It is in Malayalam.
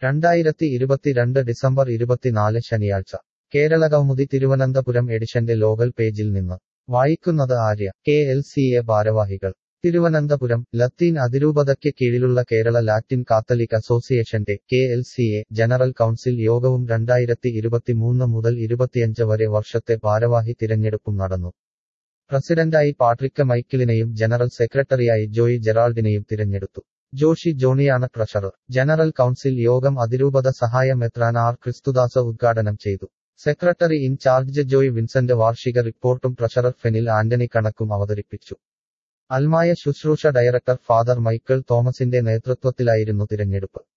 രണ്ടായിരത്തി ഇരുപത്തിരണ്ട് ഡിസംബർ ഇരുപത്തിനാല് ശനിയാഴ്ച കേരളകൗമുദി തിരുവനന്തപുരം എഡിഷന്റെ ലോകൽ പേജിൽ നിന്ന് വായിക്കുന്നത് Arya K L C A ഭാരവാഹികൾ തിരുവനന്തപുരം ലത്തീൻ അതിരൂപതയ്ക്ക് കീഴിലുള്ള കേരള ലാറ്റിൻ കാത്തലിക് അസോസിയേഷന്റെ K L C A general council യോഗവും രണ്ടായിരത്തി ഇരുപത്തിമൂന്ന് മുതൽ ഇരുപത്തിയഞ്ച് വരെ വർഷത്തെ ഭാരവാഹി തിരഞ്ഞെടുപ്പും നടന്നു പ്രസിഡന്റായി പാട്രിക്ക് മൈക്കിളിനെയും ജനറൽ സെക്രട്ടറിയായി ജോയി ജെറാൾഡിനെയും തിരഞ്ഞെടുത്തു ജോഷി ജോണിയാണ് ട്രഷറർ ജനറൽ കൗൺസിൽ യോഗം അതിരൂപത സഹായ മെത്രാൻ ആർ ക്രിസ്തുദാസ ഉദ്ഘാടനം ചെയ്തു സെക്രട്ടറി ഇൻചാർജ് ജോയ് വിൻസെന്റ് വാർഷിക റിപ്പോർട്ടും ട്രഷറർ ഫെനിൽ ആന്റണി കണക്കും അവതരിപ്പിച്ചു അൽമായ ശുശ്രൂഷ ഡയറക്ടർ ഫാദർ മൈക്കിൾ തോമസിന്റെ നേതൃത്വത്തിലായിരുന്നു തിരഞ്ഞെടുപ്പ്